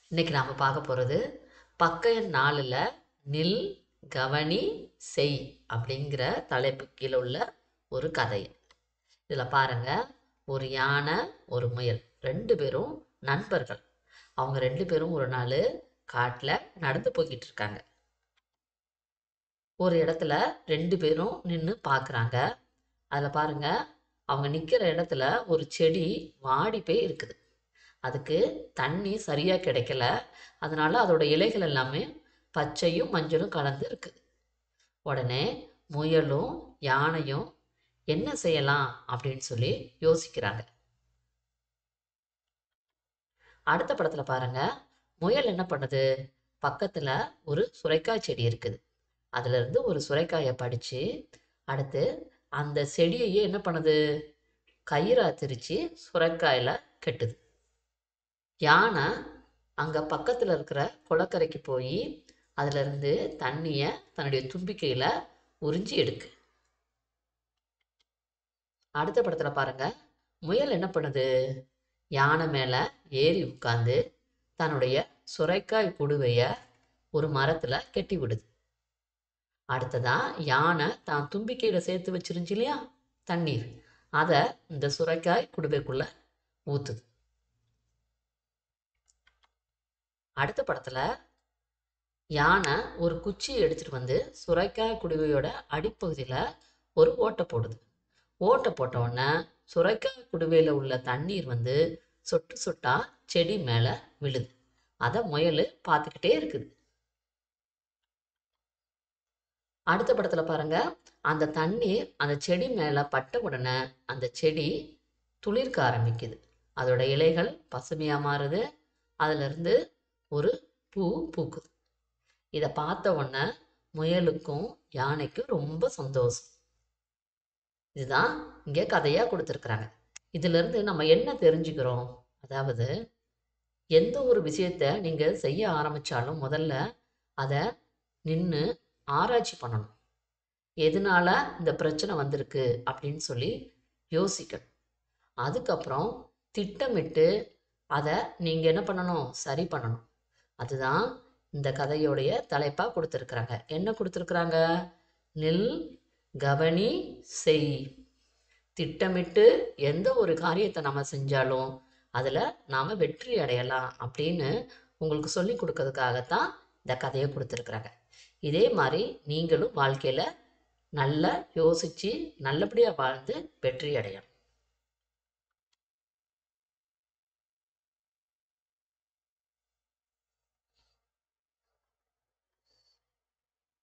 இன்னைக்கு நாம் பார்க்க போகிறது பக்க எண் நாலில் நில் கவனி செய் அப்படிங்கிற தலைப்பு கீழே உள்ள ஒரு கதை இதில் பாருங்க ஒரு யானை ஒரு முயல் ரெண்டு பேரும் நண்பர்கள் அவங்க ரெண்டு பேரும் ஒரு நாள் காட்டில் நடந்து போய்கிட்டு இருக்காங்க ஒரு இடத்துல ரெண்டு பேரும் நின்று பார்க்குறாங்க அதில் பாருங்க அவங்க நிற்கிற இடத்துல ஒரு செடி வாடி போய் இருக்குது அதுக்கு தண்ணி சரியாக கிடைக்கல அதனால அதோட இலைகள் எல்லாமே பச்சையும் மஞ்சளும் கலந்து இருக்குது உடனே முயலும் யானையும் என்ன செய்யலாம் அப்படின்னு சொல்லி யோசிக்கிறாங்க அடுத்த படத்துல பாருங்க முயல் என்ன பண்ணுது பக்கத்துல ஒரு சுரைக்காய் செடி இருக்குது அதுல இருந்து ஒரு சுரைக்காயை படிச்சு அடுத்து அந்த செடியையே என்ன பண்ணுது கயிறா திரிச்சு சுரைக்காயில கெட்டுது யானை அங்க பக்கத்துல இருக்கிற குளக்கரைக்கு போய் அதுல இருந்து தண்ணிய தன்னுடைய தும்பிக்கையில உறிஞ்சி எடுக்கு அடுத்த படத்துல பாருங்க முயல் என்ன பண்ணுது யானை மேல ஏறி உட்கார்ந்து தன்னுடைய சுரைக்காய் குடுவைய ஒரு மரத்துல கெட்டி விடுது அடுத்ததா யானை தான் தும்பிக்கையில சேர்த்து வச்சிருந்துச்சு இல்லையா தண்ணீர் அதை இந்த சுரைக்காய் குடுவைக்குள்ள ஊத்துது அடுத்த படத்துல யானை ஒரு குச்சியை எடுத்துட்டு வந்து சுரைக்காய் குடுவையோட அடிப்பகுதியில ஒரு ஓட்டை போடுது ஓட்டை போட்ட உடனே சுரைக்காய் குடுவையில் உள்ள தண்ணீர் வந்து சொட்டு சொட்டா செடி மேலே விழுது அதை முயல் பார்த்துக்கிட்டே இருக்குது அடுத்த படத்துல பாருங்க அந்த தண்ணீர் அந்த செடி மேலே பட்ட உடனே அந்த செடி துளிர்க்க ஆரம்பிக்குது அதோட இலைகள் பசுமையா மாறுது அதுல இருந்து ஒரு பூ பூக்குது இதை பார்த்த உடனே முயலுக்கும் யானைக்கும் ரொம்ப சந்தோஷம் இதுதான் இங்கே கதையாக கொடுத்துருக்குறாங்க இதிலிருந்து நம்ம என்ன தெரிஞ்சுக்கிறோம் அதாவது எந்த ஒரு விஷயத்த நீங்கள் செய்ய ஆரம்பித்தாலும் முதல்ல அதை நின்று ஆராய்ச்சி பண்ணணும் எதனால இந்த பிரச்சனை வந்திருக்கு அப்படின்னு சொல்லி யோசிக்கணும் அதுக்கப்புறம் திட்டமிட்டு அதை நீங்கள் என்ன பண்ணணும் சரி பண்ணணும் அதுதான் இந்த கதையோடைய தலைப்பாக கொடுத்துருக்குறாங்க என்ன கொடுத்துருக்குறாங்க நில் கவனி செய் திட்டமிட்டு எந்த ஒரு காரியத்தை நம்ம செஞ்சாலும் அதில் நாம் வெற்றி அடையலாம் அப்படின்னு உங்களுக்கு சொல்லி கொடுக்கறதுக்காகத்தான் இந்த கதையை கொடுத்துருக்குறாங்க இதே மாதிரி நீங்களும் வாழ்க்கையில் நல்லா யோசித்து நல்லபடியாக வாழ்ந்து வெற்றி அடையணும்